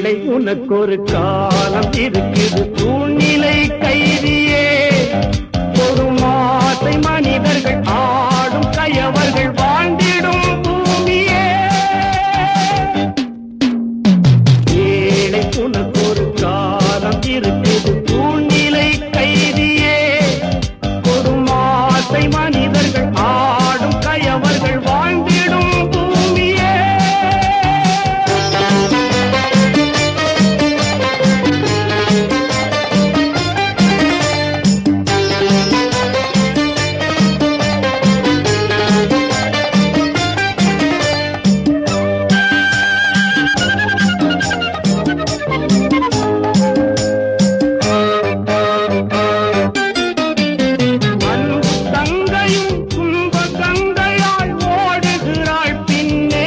ஏழை உனக்கு ஒரு காலம் இருக்குது சூழ்நிலை கைதியே ஒரு மாசை மனிதர்கள் ஆடும் கயவர்கள் வாழ்ந்திடும் பூமியே ஏழை உனக்கு ஒரு காலம் இருக்குது சூழ்நிலை கைதியே ஒரு மாசை மனிதர்கள் ஆடும் கயவர்கள் வாழ்ந்திடும் பூமியே அன்பு தங்கையும் துன்ப கங்கையாய் ஓடுகிறாள் பின்னே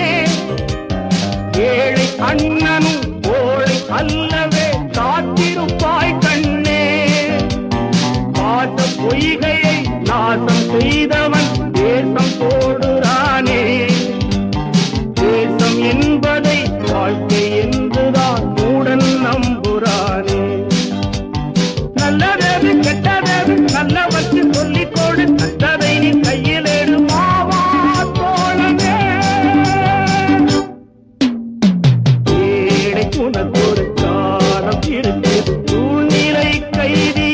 ஏழை அண்ணனும் ஓழை அல்லவே காத்திருப்பாய் கண்ணே பாட்ட பொய்கையை நாசம் செய்தவன் தேசம் போடுறானே தேசம் என்பதை வாழ்க்கை என்றுதான் மூடன் நம்புறானே நல்லதேது கெட்டதேது நல்லவற்று சொல்லிக் கொடு கட்டதை நீ கையில் எடு மாவா தோழமே ஏழை உனக்கு ஒரு காலம் இருக்குது சூழ்நிலை கைதி